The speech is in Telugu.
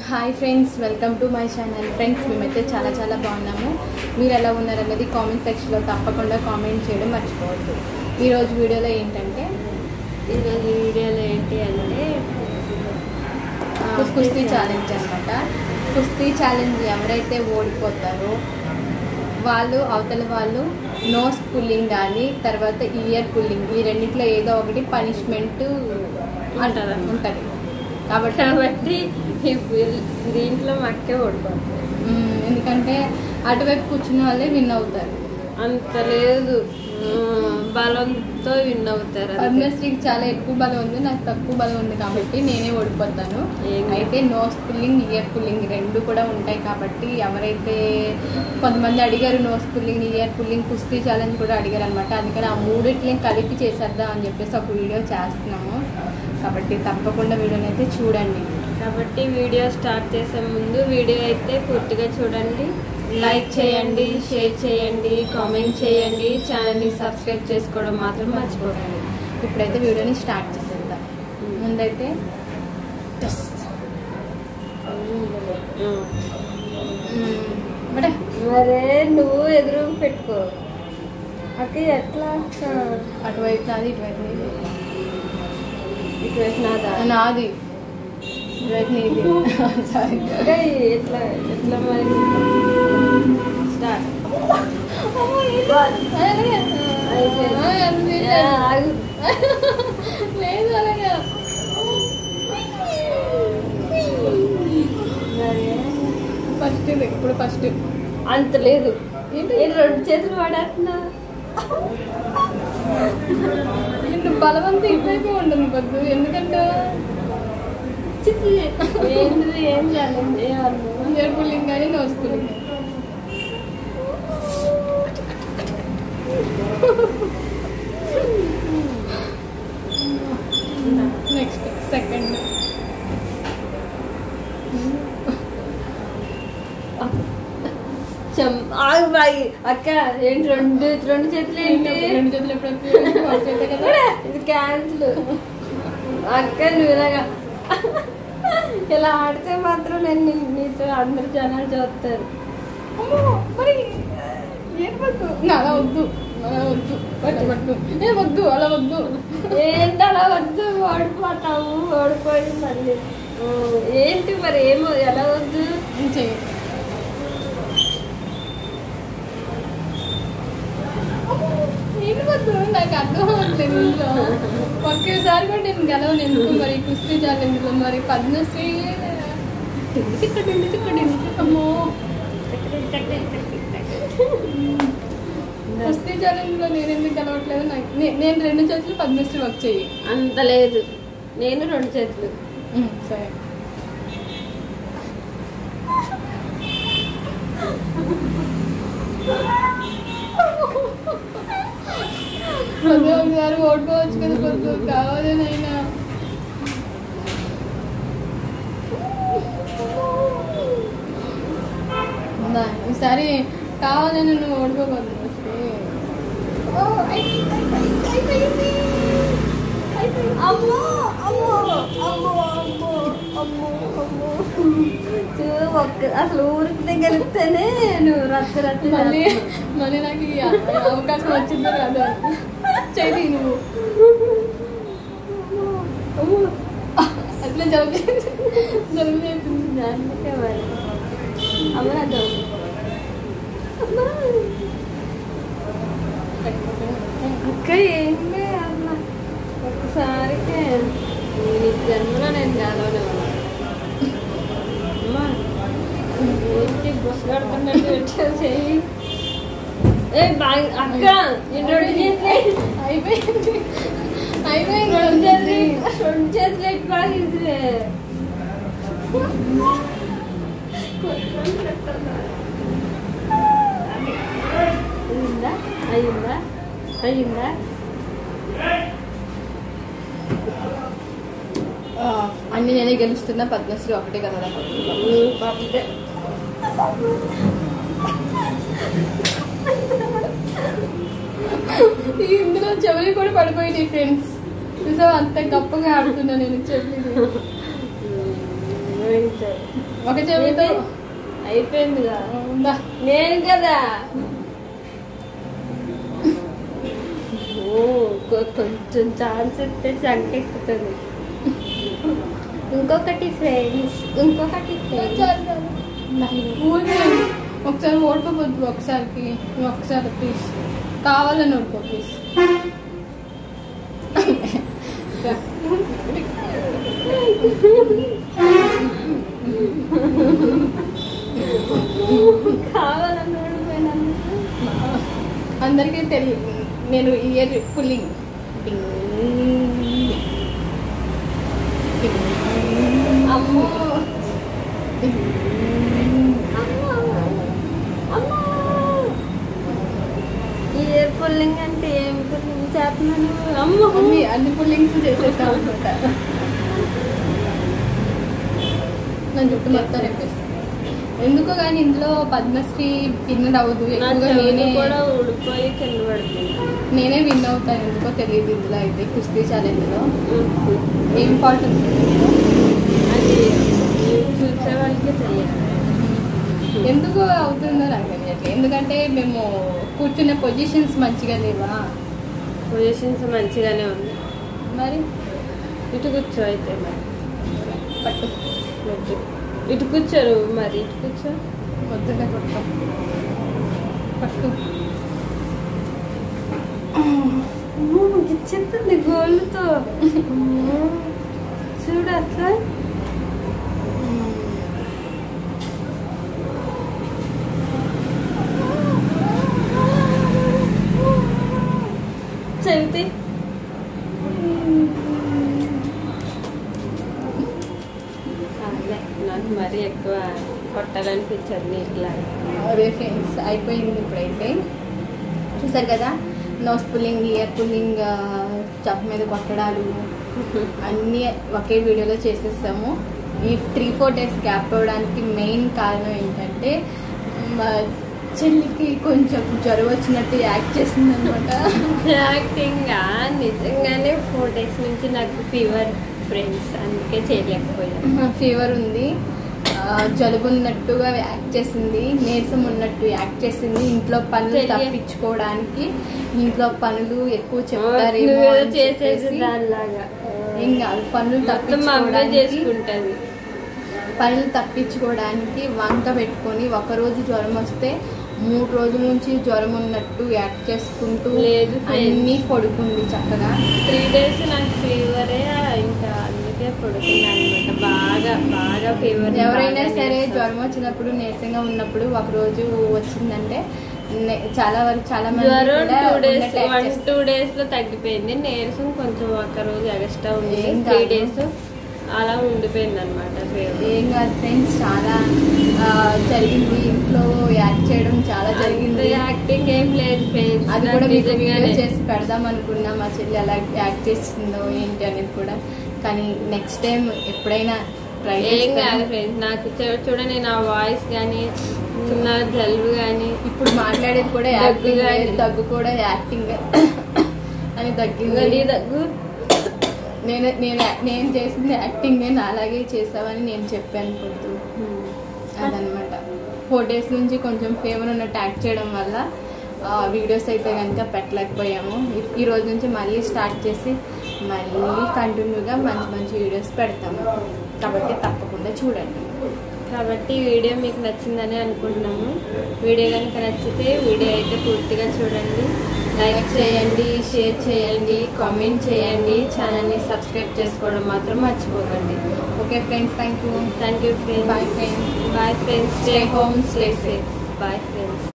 Hi friends welcome to my channel friends మేమైతే చాలా చాలా బాగున్నాము మీరు ఎలా ఉన్నారు అనేది కామెంట్ సెక్షన్లో తప్పకుండా కామెంట్ చేయడం మర్చిపోవద్దు ఈరోజు వీడియోలో ఏంటంటే ఈరోజు వీడియోలో ఏంటి అంటే ఆ, కుస్- కుస్తీ ఛాలెంజ్ అనమాట కుస్తీ ఛాలెంజ్ ఎవరైతే ఓడిపోతారో వాళ్ళు అవతల వాళ్ళు నోస్ పుల్లింగ్ కానీ తర్వాత ఇయర్ పుల్లింగ్ ఈ రెండిట్లో ఏదో ఒకటి పనిష్మెంట్ ఉంటదన్నమాట. ఉంటుంది కాబట్టి కాబట్టి ఈ బిల్- దీంట్లో మక్కే ఓడిపోతుంది మ్మ్, ఎందుకంటే అటువైపు కూర్చున్న వాళ్ళే విన్ అవుతారు అంత లేదు ఆ, బలంతో విన్ అవుతారు అంతే. పద్మశ్రీకి చాలా ఎక్కువ బలం ఉంది నాకు తక్కువ బలం ఉంది కాబట్టి నేనే ఓడిపోతాను ఏం కాదు. అయితే నోస్ పుల్లింగ్ ఇయర్ పుల్లింగ్ రెండు కూడా ఉంటాయి కాబట్టి ఎవరైతే కొంతమంది అడిగారు నోస్ పుల్లింగ్ ఇయర్ పుల్లింగ్ కుస్తీ ఛాలెంజ్ కూడా అడిగారు అనమాట అందుకని ఆ మూడిట్లని కలిపి చేసేద్దాం అని చెప్పేసి ఒక వీడియో చేస్తున్నాము కాబట్టి తప్పకుండా వీడియోని అయితే చూడండి కాబట్టి వీడియో స్టార్ట్ చేసే ముందు వీడియో అయితే పూర్తిగా చూడండి లైక్ చేయండి షేర్ చేయండి కామెంట్ చేయండి ఛానల్ని సబ్స్క్రైబ్ చేసుకోవడం మాత్రం మర్చిపోకండి ఇప్పుడైతే వీడియోని స్టార్ట్ చేసేద్దాం ముందైతే బడే మరే నువ్వు ఎదురు పెట్టుకో అక్క ఎట్లా అటువైపు నాది ఇటువైపు నీది ఇటు వేసినాదా నాది ఇటువైపు నీది సారీ అక్క ఎట్లా ఎట్లా మరి స్టార్ట్ ఆగు లేదు అలాగా మరే ఫస్ట్ ఇది ఇప్పుడు ఫస్ట్ అంత లేదు ఏంటి? నేను రెండు చేతులు వాడేస్తున్నా నువ్వు బలవంతం ఇటువైపు ఉండదు పొద్దు ఎందుకంటే చిచ్చి ఏంటిది ఏం చేయాలి ఏమన్నా ఇయర్ పుల్లింగ్ కానీ నోస్ పుల్లింగ్ నెక్స్ట్ సెకండ్ చం ఆగు బాగి అక్క ఏంటి రెండు రెండు చేతులు ఏంటి రెండు చేతులు ఎప్పుడు ఒక చేతే కదా కూడా ఇది క్యాన్సిల్ అక్క నువ్వు ఇలాగా ఇలా ఆడితే మాత్రం నేను నీ- నీతో అందరు జనాలు చూస్తారు అమ్మో, మరి ఏం వద్దు నా అలా వద్దు అలా వద్దు పట్టు పట్టు ఏ వద్దు అలా వద్దు ఏంటి అలా వద్దు ఓడిపోతావు ఓడిపోయి మళ్ళీ ఆ, ఏంటి మరి ఏమో ఎలా వద్దు చెయ్యి ఏం వద్దు నాకు అర్థం అవ్వట్లేదు ఇంట్లో ఒకేసారి కూడా నేను గెలవను ఎందుకు మరి కుస్తీ ఛాలెంజ్లో మరి పద్మశ్రీ ఇక్కడ ఇక్కడ అమ్మో కుస్తీ ఛాలెంజ్లో నేను ఎందుకు గెలవట్లేదు నాకు నే- నేను రెండు చేతులు పద్మశ్రీ వర్క్ చెయ్యి అంత లేదు నేను రెండు చేతులు సరే పొద్దు ఒకసారి ఓడిపోవచ్చు కదా పొద్దు కావాలనైనా ఉందా? ఈసారి కావాలని నువ్వు ఓడిపోకూడదు ఓ, అయిపోయింది, అయిపోయింది, అయిపోయింది. అయిపోయింది. అమ్మో అమ్మో అమ్మో అమ్మో అమ్మో అమ్మో చూ, ఒక్క అసలు ఊరికి దగ్గరిస్తేనే నువ్వు రచ్చ రచ్చ మళ్ళీ చేస్తున్నావు. మళ్ళీ నాకు ఈ అవకాశం వచ్చిందో కదా చేయి నువ్వు అమ్మో, అట్లా జలుబు జలుబు చేసింది అందుకే మరి అమ్మ నాకు అమ్మా. అక్క ఏంటి అమ్మ ఒక్కసారికి నేను ఈ జన్మలో నేను గెలవనివ్వను అమ్మా ఏంటి బుస్ కడుతున్నట్టు పెట్టావు చెయ్యి ఏ బాగా అక్క నేను రెండు చేతులు అయిపోయింది అయిపోయింది రెండు చేతులు రెండు చేతులు ఎట్టు బాగా ఇసిరే అయిందా అయిందా అయిందా ఆ, అన్ని నేనే గెలుస్తున్నా పద్మశ్రీ ఒకటే కదా పడ్డే ఇందులో చెవులు కూడా పడిపోయింది ఫ్రెండ్స్ చూసావా అంత గొప్పగా ఆడుతున్నా నేను చెవులు ఒక చెవితో అయిపోయిందిగా ఉందా నేను కదా ఓ కొ- కొంచెం ఛాన్స్ ఇస్తే చంకెక్కుతుంది ఇంకొకటి ఫ్రెండ్స్ ఇంకొకటి ఫ్రెండ్స్ ఊరికే ఒకసారి ఓడిపోవద్దు ఒకసారికి ఒకసారి ప్లీజ్ కావాలని ఓడిపో ప్లీజ్ కావాలని ఓడిపోయినందుకు అందరికీ తెలియదు నేను ఇయర్ పుల్లింగ్ అమ్మో అమ్మో అమ్మో ఇయర్ పుల్లింగ్ అంటే ఏం పుల్లింగ్ చేస్తున్నాను అమ్మో అన్ని అన్ని పుల్లింగ్స్ చేసేసాం అనమాట నా జుట్టు మొత్తం రేపేస్తాను ఎందుకో కానీ ఇందులో పద్మశ్రీ విన్నర్ అవ్వదు నా ఎక్కువగా చెవులు నేనే కూడా ఊడిపోయి కింద పడుతుంది నేనే విన్ అవుతాను ఎందుకో తెలియదు ఇందులో అయితే కుస్తీ ఛాలెంజ్లో ఏం ఫాల్ట్ ఉంది అది చూసే వాళ్ళకి తెలియదు ఎందుకు అవుతుందో నాకు తెలియట్లేదు ఎందుకంటే మేము కూర్చునే పొజిషన్స్ మంచిగా లేవా పొజిషన్స్ మంచిగానే ఉంది మరి ఇటు కూర్చో అయితే మరి పట్టు ఇటు ఇటు కూర్చోరు మరి ఇటు కూర్చో వద్దుగా కొట్టాం పట్టు చెప్తుంది గోళ్ళతో చూడు అట్లా చెబితే నాకు మరీ ఎక్కువ కొట్టాలనిపించదు నీకులా అదే ఫ్రెండ్స్ అయిపోయింది ఇప్పుడైతే చూసారు కదా నోస్ పుల్లింగ్ ఇయర్ పుల్లింగ్ చప్ మీద కొట్టడాలు అన్నీ ఒకే వీడియోలో చేసేస్తాము ఈ త్రీ ఫోర్ డేస్ గ్యాప్ అవ్వడానికి మెయిన్ కారణం ఏంటంటే మా చెల్లికి కొంచెం జ్వరం వచ్చినట్టు యాక్ట్ చేసింది అనమాట యాక్టింగ్ నిజంగానే ఫోర్ డేస్ నుంచి నాకు ఫీవర్ ఫ్రెండ్స్ అందుకే చేయలేకపోయాను ఫీవర్ ఉంది ఆ, జలుబు ఉన్నట్టుగా యాక్ట్ చేసింది నీరసం ఉన్నట్టు యాక్ట్ చేసింది ఇంట్లో పనులు తెలియ- తప్పించుకోవడానికి ఇంట్లో పనులు ఎక్కువ చెప్తారేమో నువ్వేదో అని చేసేది చెప్పేసి దానిలాగా ఏం కాదు పనులు మొత్తం మా అమ్మే తప్పించుకోవడానికి చేసుకుంటది పనులు తప్పించుకోవడానికి వంక పెట్టుకొని ఒక రోజు జ్వరం వస్తే మూడు రోజుల నుంచి జ్వరం ఉన్నట్టు యాక్ట్ చేసుకుంటూ లేదు friends. అన్నీ పడుకుంది చక్కగా త్రీ డేస్ నాకు ఫీవరే ఇంకా అందుకే పడుకున్నాను అనమాట బాగా బాగా ఫీవర్ ఎవరైనా సరే జ్వరం వచ్చినప్పుడు నీరసంగా ఉన్నప్పుడు ఒక రోజు వచ్చిందంటే నే- చాలా వరకు చాలా మంది జ్వరం కూడా టూ డేస్ ఉన్నట్టు act వన్ చేస్తారు. టూ డేస్ లో తగ్గిపోయింది నీరసం కొంచెం ఒక రోజు ఎక్స్ట్రా ఉంది ఏం త్రీ కాదు. డేస్ అలా ఉండిపోయింది అనమాట ఫీవర్ ఏం కాదు ఫ్రెండ్స్ చాలా ఆ, జరిగింది ఇంట్లో యాక్ట్ చేయడం చాలా జరిగింది యాక్టింగ్ ఏం లేదు friends. అది నాకు కూడా మీకు వీడియో నిజంగానే. చేసి పెడదాం అనుకున్నా మా చెల్లి ఎలా యాక్ట్ చేసిందో ఏంటి అనేది కూడా కానీ నెక్స్ట్ టైం ఎప్పుడైనా ట్రై ఏం కాదు ఫ్రెండ్స్ నాకు చూ- చూడండి నా వాయిస్ కానీ నా జలుబు కానీ ఇప్పుడు మాట్లాడేది కూడా దగ్గు యాక్టింగ్ గాని. దగ్గు కూడా యాక్టింగ్ అని ఇంకా నీ తగ్గింది దగ్గు నేను నేను నేను చేసింది యాక్టింగ్ నా అలాగే చేసావని నేను చెప్పాను పొద్దు అదనమాట ఫోర్ డేస్ నుంచి కొంచెం ఫేవర్ ఉన్నట్టు యాక్ట్ చేయడం వల్ల వీడియోస్ అయితే కనుక పెట్టలేకపోయాము ఈ- ఈ రోజు నుంచి మళ్ళీ స్టార్ట్ చేసి మళ్ళీ కంటిన్యూగా మంచి మంచి వీడియోస్ పెడతాము కాబట్టి తప్పకుండా చూడండి కాబట్టి ఈ వీడియో మీకు నచ్చిందని అనుకుంటున్నాము వీడియో కనుక నచ్చితే వీడియో అయితే పూర్తిగా చూడండి లైక్ చేయండి షేర్ చేయండి కామెంట్ చేయండి ఛానల్ని సబ్స్క్రైబ్ చేసుకోవడం మాత్రం మర్చిపోకండి okay friends thank you thank you friends Bye, friends. Bye friends stay Stay home home, stay stay safe bye friends